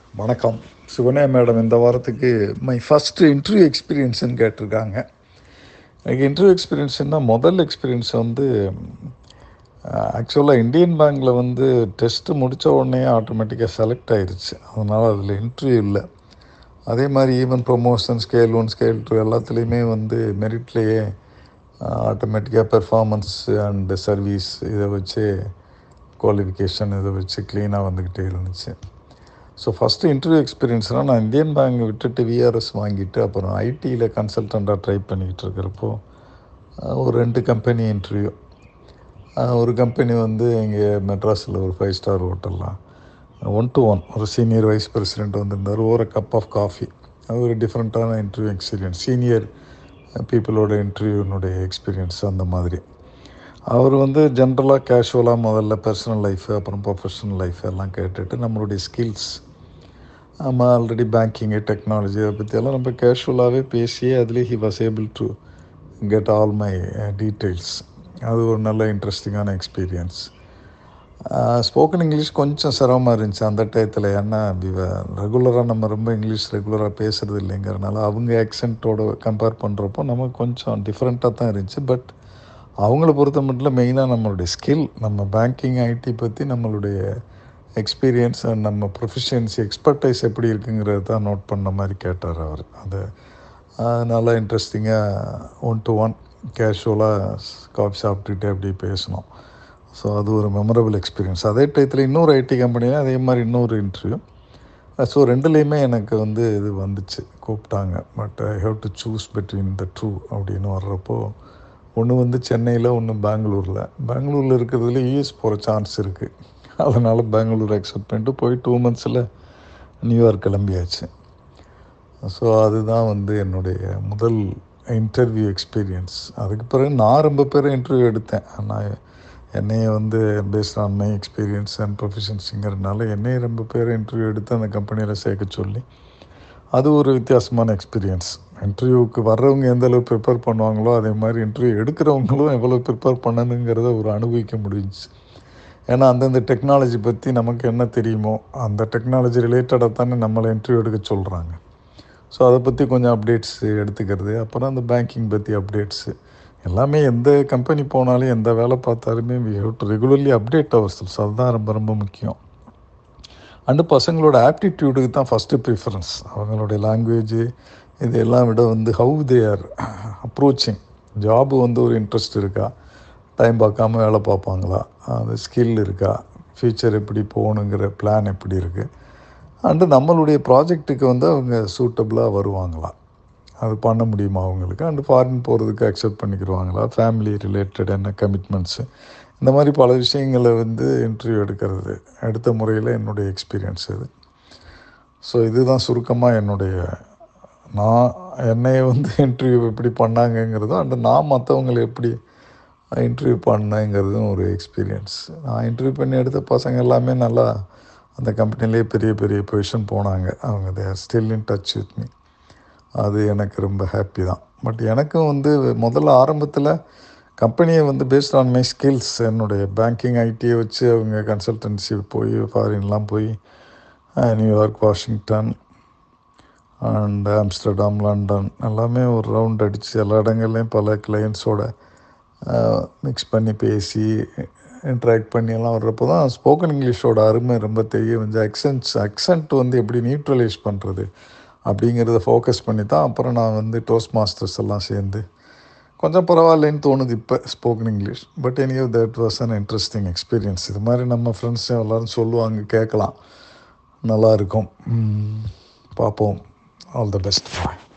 வணக்கம் சுகன்யா மேடம் இந்த வாரத்துக்கு மை ஃபஸ்ட்டு இன்டர்வியூ எக்ஸ்பீரியன்ஸ்னு கேட்டிருக்காங்க எனக்கு இன்டர்வியூ எக்ஸ்பீரியன்ஸ்னால் முதல் எக்ஸ்பீரியன்ஸ் வந்து ஆக்சுவலாக இந்தியன் பேங்க்கில் வந்து டெஸ்ட்டு முடித்த உடனே ஆட்டோமேட்டிக்காக செலக்ட் ஆயிருச்சு அதனால் அதில் இன்டர்வியூ இல்லை அதே மாதிரி even promotion scale one scale two எல்லாத்துலேயுமே வந்து மெரிட்லேயே ஆட்டோமேட்டிக்காக பெர்ஃபார்மன்ஸ் அண்டு சர்வீஸ் இதை வச்சு குவாலிஃபிகேஷன் இதை வச்சு க்ளீனாக வந்துக்கிட்டே இருந்துச்சு ஸோ ஃபஸ்ட்டு இன்டர்வியூ எக்ஸ்பீரியன்ஸ்னால் நான் இந்தியன் பேங்க் விட்டுட்டு விஆர்எஸ் வாங்கிட்டு அப்புறம் ஐடியில் கன்சல்டண்ட்டாக ட்ரை பண்ணிக்கிட்டு இருக்கிறப்போ ஒரு ரெண்டு கம்பெனி இன்டர்வியூ ஒரு கம்பெனி வந்து இங்கே மெட்ராஸில் ஒரு ஃபைவ் ஸ்டார் ஹோட்டல்லாம் ஒன் டு ஒன் ஒரு சீனியர் வைஸ் பிரசிடெண்ட் வந்திருந்தார் ஒரு கப் ஆஃப் காஃபி அது ஒரு டிஃப்ரெண்ட்டான இன்டர்வியூ எக்ஸ்பீரியன்ஸ் சீனியர் பீப்புளோட இன்டர்வியூனுடைய எக்ஸ்பீரியன்ஸ் அந்த மாதிரி அவர் வந்து ஜென்ரலாக கேஷுவலாக முதல்ல பர்சனல் லைஃப் அப்புறம் ப்ரொஃபஷனல் லைஃப் எல்லாம் கேட்டுட்டு நம்மளுடைய ஸ்கில்ஸ் நம்ம ஆல்ரெடி பேங்கிங்கு டெக்னாலஜி அதை பற்றியெல்லாம் நம்ம கேஷுவலாகவே பேசி அதுலேயே he was able to get all my details அது ஒரு நல்ல இன்ட்ரெஸ்டிங்கான எக்ஸ்பீரியன்ஸ் ஸ்போக்கன் இங்கிலீஷ் கொஞ்சம் சிரமமாக இருந்துச்சு அந்த டயத்தில் ஏன்னா ரெகுலராக நம்ம ரொம்ப இங்கிலீஷ் ரெகுலராக பேசுகிறது இல்லைங்கிறனால அவங்க ஆக்சென்ட்டோட கம்பேர் பண்ணுறப்போ நமக்கு கொஞ்சம் டிஃப்ரெண்ட்டாக தான் இருந்துச்சு பட் அவங்கள பொறுத்த மட்டும் மெயினாக நம்மளுடைய ஸ்கில் நம்ம பேங்கிங் ஐடி பற்றி நம்மளுடைய எக்ஸ்பீரியன்ஸ் அண்ட் நம்ம ப்ரொஃபிஷியன்சி எக்ஸ்பர்டைஸ் எப்படி இருக்குங்கிறத தான் நோட் பண்ண மாதிரி கேட்டார் அவர் அது நல்லா இன்ட்ரெஸ்டிங்காக ஒன் டு ஒன் கேஷுவலாக காஃபி சாப்பிட்டுட்டு அப்படி பேசணும் ஸோ அது ஒரு மெமரபிள் எக்ஸ்பீரியன்ஸ் அதே டயத்தில் இன்னொரு ஐடி கம்பெனியில் அதே மாதிரி இன்னொரு இன்டர்வியூ ஸோ ரெண்டுலேயுமே எனக்கு வந்து இது வந்துச்சு கூப்பிட்டாங்க but I have to choose between the two அப்படின்னு வர்றப்போ ஒன்று வந்து சென்னையில் ஒன்று பெங்களூரில் பெங்களூரில் இருக்கிறதுல யூஎஸ் போகிற சான்ஸ் இருக்குது அதனால் பெங்களூர் அக்செப்ட் பண்ணிட்டு போய் டூ மந்த்ஸில் நியூயார்க் கிளம்பியாச்சு ஸோ அதுதான் வந்து என்னுடைய முதல் இன்டர்வியூ எக்ஸ்பீரியன்ஸ் அதுக்கு பிறகு நான் ரொம்ப பேர் இன்டர்வியூ எடுத்தேன் நான் என்னைய வந்து based on my experience and ப்ரொஃபஷன்ஸுங்கிறதுனால என்னைய ரொம்ப பேர் இன்டர்வியூ எடுத்து அந்த கம்பெனியில் சேர்க்க சொல்லி அது ஒரு வித்தியாசமான எக்ஸ்பீரியன்ஸ் இன்டர்வியூவுக்கு வர்றவங்க எந்த அளவு ப்ரிப்பேர் பண்ணுவாங்களோ அதே மாதிரி இன்டர்வியூ எடுக்கிறவங்களும் எவ்வளோ ப்ரிப்பேர் பண்ணணுங்கிறத ஒரு அனுபவிக்க முடிஞ்சிச்சு ஏன்னா அந்தந்த டெக்னாலஜி பற்றி நமக்கு என்ன தெரியுமோ அந்த டெக்னாலஜி ரிலேட்டடாக தானே நம்மளை இன்டர்வியூ எடுக்க சொல்கிறாங்க ஸோ அதை பற்றி கொஞ்சம் அப்டேட்ஸ் எடுத்துக்கிறது அப்புறம் அந்த பேங்கிங் பற்றி அப்டேட்ஸு எல்லாமே எந்த கம்பெனி போனாலும் எந்த வேலை பார்த்தாலுமே we have to regularly update our skills அதுதான் ரொம்ப ரொம்ப முக்கியம் அண்டு பசங்களோட ஆப்டிடியூடுக்கு தான் ஃபஸ்ட்டு ப்ரிஃபரன்ஸ் அவங்களுடைய லாங்குவேஜு இது எல்லாம் விட வந்து how they are approaching job வந்து ஒரு இன்ட்ரெஸ்ட் இருக்கா டைம் பார்க்காம வேலை பார்ப்பாங்களா அந்த ஸ்கில் இருக்கா ஃப்யூச்சர் எப்படி போகணுங்கிற பிளான் எப்படி இருக்குது அண்டு நம்மளுடைய ப்ராஜெக்ட்டுக்கு வந்து அவங்க சூட்டபுளாக வருவாங்களா அது பண்ண முடியுமா அவங்களுக்கு அண்டு ஃபாரின் போகிறதுக்கு அக்செப்ட் பண்ணிக்கிடுவாங்களா ஃபேமிலி ரிலேட்டட் என்ன கமிட்மெண்ட்ஸு இந்த மாதிரி பல விஷயங்களை வந்து இன்டர்வியூ எடுக்கிறது எடுத்த முறையில் என்னுடைய எக்ஸ்பீரியன்ஸ் இது ஸோ இதுதான் சுருக்கமாக என்னுடைய நான் என்னைய வந்து இன்டர்வியூ எப்படி பண்ணாங்கங்கிறதும் அண்டு நான் மற்றவங்களை எப்படி இன்டர்வியூ பண்ணேங்கிறதும் ஒரு எக்ஸ்பீரியன்ஸ் நான் இன்டர்வியூ பண்ணி எடுத்த பசங்க எல்லாமே நல்லா அந்த கம்பெனிலே பெரிய பெரிய பொசிஷன் போனாங்க அவங்க they are still in touch with me அது எனக்கு ரொம்ப ஹாப்பி தான் பட் எனக்கும் வந்து முதல்ல ஆரம்பத்தில் கம்பெனியை வந்து பேஸ்ட் ஆன் மை ஸ்கில்ஸ் என்னுடைய பேங்கிங் ஐடியை வச்சு அவங்க கன்சல்டன்சி போய் ஃபாரின்லாம் போய் New York Washington and Amsterdam London எல்லாமே ஒரு ரவுண்ட் அடித்து எல்லா இடங்கள்லையும் பல கிளைண்ட்ஸோட மிக்ஸ் பண்ணி பேசி இன்ட்ராக்ட் பண்ணி எல்லாம் வர்றப்போ தான் ஸ்போக்கன் இங்கிலீஷோட அருமை ரொம்ப தெரிய வந்து அக்சன்ட்ஸ் அக்சன்ட் வந்து எப்படி நியூட்ரலைஸ் பண்ணுறது அப்படிங்கிறத ஃபோக்கஸ் பண்ணி தான் அப்புறம் நான் வந்து டோஸ்ட் மாஸ்டர்ஸ் எல்லாம் சேர்ந்து கொஞ்சம் பரவாயில்லைன்னு தோணுது இப்போ spoken English but anyhow that was an interesting experience இது மாதிரி நம்ம ஃப்ரெண்ட்ஸ் எல்லோரும் சொல்லுவாங்க கேட்கலாம் நல்லா இருக்கும் பார்ப்போம் ஆல் த பெஸ்ட் பாய்